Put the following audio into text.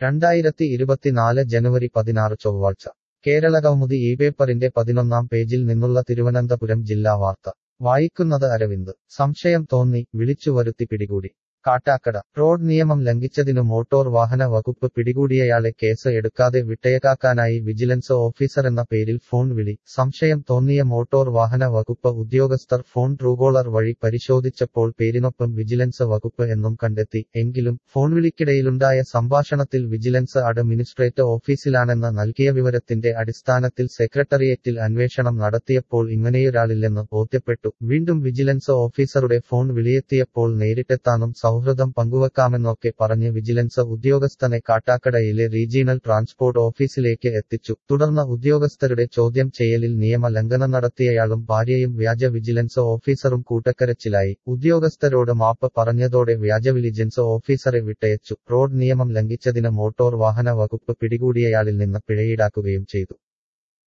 രണ്ടായിരത്തി ഇരുപത്തിനാല് ജനുവരി പതിനാറ് ചൊവ്വാഴ്ച കേരള കൗമുദി ഈ പേപ്പറിന്റെ പതിനൊന്നാം പേജിൽ നിന്നുള്ള തിരുവനന്തപുരം ജില്ലാ വാർത്ത വായിക്കുന്നത് അരവിന്ദ് സംശയം തോന്നി വിളിച്ചുവരുത്തി പിടികൂടി കാട്ടാക്കട റോഡ് നിയമം ലംഘിച്ചതിനു മോട്ടോർ വാഹന വകുപ്പ് പിടികൂടിയയാളെ കേസ് എടുക്കാതെ വിട്ടയക്കാക്കാനായി വിജിലൻസ് ഓഫീസറെന്ന പേരിൽ ഫോൺ വിളി സംശയം തോന്നിയ മോട്ടോർ വാഹന വകുപ്പ് ഉദ്യോഗസ്ഥർ ഫോൺ ട്രൂകോളർ വഴി പരിശോധിച്ചപ്പോൾ പേരിനൊപ്പം വിജിലൻസ് വകുപ്പ് എന്നും കണ്ടെത്തി എങ്കിലും ഫോൺ വിളിക്കിടയിലുണ്ടായ സംഭാഷണത്തിൽ വിജിലൻസ് അഡ്മിനിസ്ട്രേറ്റ് ഓഫീസിലാണെന്ന് നൽകിയ വിവരത്തിന്റെ അടിസ്ഥാനത്തിൽ സെക്രട്ടേറിയറ്റിൽ അന്വേഷണം നടത്തിയപ്പോൾ ഇങ്ങനെയൊരാളില്ലെന്ന് ബോധ്യപ്പെട്ടു വീണ്ടും വിജിലൻസ് ഓഫീസറുടെ ഫോൺ വിളിയെത്തിയപ്പോൾ നേരിട്ടെത്താനും സൗഹൃദം പങ്കുവെക്കാമെന്നൊക്കെ പറഞ്ഞ് വിജിലൻസ് ഉദ്യോഗസ്ഥനെ കാട്ടാക്കടയിലെ റീജിയണൽ ട്രാൻസ്പോർട്ട് ഓഫീസിലേക്ക് എത്തിച്ചു തുടർന്ന് ഉദ്യോഗസ്ഥരുടെ ചോദ്യം ചെയ്യലിൽ നിയമ ലംഘനം നടത്തിയയാളും ഭാര്യയും വ്യാജ വിജിലൻസ് ഓഫീസറും കൂട്ടക്കരച്ചിലായി ഉദ്യോഗസ്ഥരോട് മാപ്പ് പറഞ്ഞതോടെ വ്യാജ വിജിലൻസ് ഓഫീസറെ വിട്ടയച്ചു റോഡ് നിയമം ലംഘിച്ചതിന് മോട്ടോർ വാഹന വകുപ്പ് പിടികൂടിയയാളിൽ നിന്ന് പിഴയീടാക്കുകയും ചെയ്തു